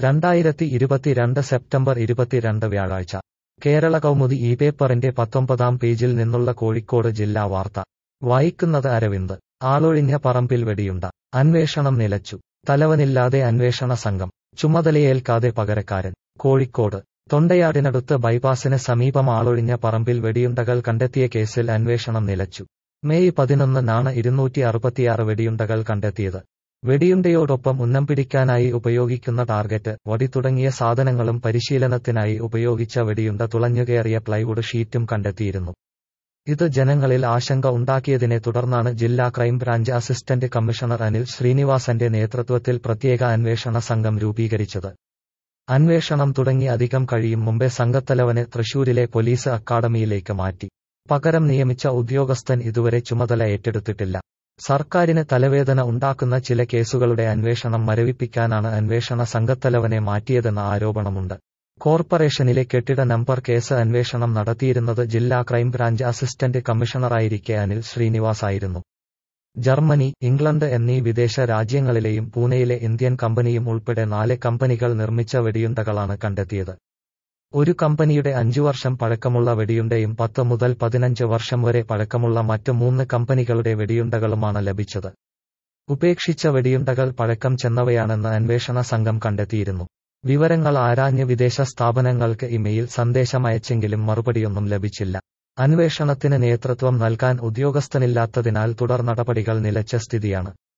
രണ്ടായിരത്തി ഇരുപത്തിരണ്ട് സെപ്റ്റംബർ ഇരുപത്തിരണ്ട് വ്യാഴാഴ്ച കേരള കൗമുദി ഈ പേപ്പറിന്റെ പത്തൊമ്പതാം പേജിൽ നിന്നുള്ള കോഴിക്കോട് ജില്ലാ വാർത്ത വായിക്കുന്നത് അരവിന്ദ് ആളൊഴിഞ്ഞ പറമ്പിൽ വെടിയുണ്ട അന്വേഷണം നിലച്ചു തലവനില്ലാതെ അന്വേഷണ സംഘം ചുമതലയേൽക്കാതെ പകരക്കാരൻ കോഴിക്കോട് തൊണ്ടയാടിനടുത്ത് ബൈപ്പാസിന് സമീപം ആളൊഴിഞ്ഞ പറമ്പിൽ വെടിയുണ്ടകൾ കണ്ടെത്തിയ കേസിൽ അന്വേഷണം നിലച്ചു മെയ് പതിനൊന്നിനാണ് ഇരുന്നൂറ്റി അറുപത്തിയാറ് വെടിയുണ്ടകൾ കണ്ടെത്തിയത് വെടിയുണ്ടയോടൊപ്പം ഉന്നം പിടിക്കാനായി ഉപയോഗിക്കുന്ന ടാർഗറ്റ് വടി തുടങ്ങിയ സാധനങ്ങളും പരിശീലനത്തിനായി ഉപയോഗിച്ച വെടിയുണ്ട തുളഞ്ഞുകയറിയ പ്ലൈവുഡ് ഷീറ്റും കണ്ടെത്തിയിരുന്നു ഇത് ജനങ്ങളിൽ ആശങ്ക ഉണ്ടാക്കിയതിനെ തുടർന്നാണ് ജില്ലാ ക്രൈംബ്രാഞ്ച് അസിസ്റ്റന്റ് കമ്മീഷണർ അനിൽ ശ്രീനിവാസന്റെ നേതൃത്വത്തിൽ പ്രത്യേക അന്വേഷണ സംഘം രൂപീകരിച്ചത് അന്വേഷണം തുടങ്ങി അധികം കഴിയും മുമ്പേ സംഘത്തലവനെ തൃശൂരിലെ പോലീസ് അക്കാദമിയിലേക്ക് മാറ്റി പകരം നിയമിച്ച ഉദ്യോഗസ്ഥൻ ഇതുവരെ ചുമതല ഏറ്റെടുത്തിട്ടില്ല സർക്കാരിന് തലവേദന ഉണ്ടാക്കുന്ന ചില കേസുകളുടെ അന്വേഷണം മരവിപ്പിക്കാനാണ് അന്വേഷണ സംഘത്തലവനെ മാറ്റിയതെന്ന ആരോപണമുണ്ട് കോർപ്പറേഷനിലെ കെട്ടിട നമ്പർ കേസ് അന്വേഷണം നടത്തിയിരുന്നത് ജില്ലാ ക്രൈംബ്രാഞ്ച് അസിസ്റ്റന്റ് കമ്മീഷണറായിരിക്കെ അനിൽ ശ്രീനിവാസായിരുന്നു ജർമ്മനി ഇംഗ്ലണ്ട് എന്നീ വിദേശ രാജ്യങ്ങളിലെയും പൂനെയിലെ ഇന്ത്യൻ കമ്പനിയും ഉൾപ്പെടെ നാല് കമ്പനികൾ നിർമ്മിച്ച വെടിയുണ്ടകളാണ് കണ്ടെത്തിയത് ഒരു കമ്പനിയുടെ അഞ്ചു വർഷം പഴക്കമുള്ള വെടിയുണ്ടയും പത്ത് മുതൽ പതിനഞ്ച് വർഷം വരെ പഴക്കമുള്ള മറ്റ് മൂന്ന് കമ്പനികളുടെ വെടിയുണ്ടകളുമാണ് ലഭിച്ചത് ഉപേക്ഷിച്ച വെടിയുണ്ടകൾ പഴക്കം ചെന്നവയാണെന്ന് അന്വേഷണ സംഘം കണ്ടെത്തിയിരുന്നു വിവരങ്ങൾ ആരാഞ്ഞ് വിദേശ സ്ഥാപനങ്ങൾക്ക് ഇമെയിൽ സന്ദേശമയച്ചെങ്കിലും മറുപടിയൊന്നും ലഭിച്ചില്ല അന്വേഷണത്തിന് നേതൃത്വം നൽകാൻ ഉദ്യോഗസ്ഥനില്ലാത്തതിനാൽ തുടർ നടപടികൾ നിലച്ച സ്ഥിതിയാണ്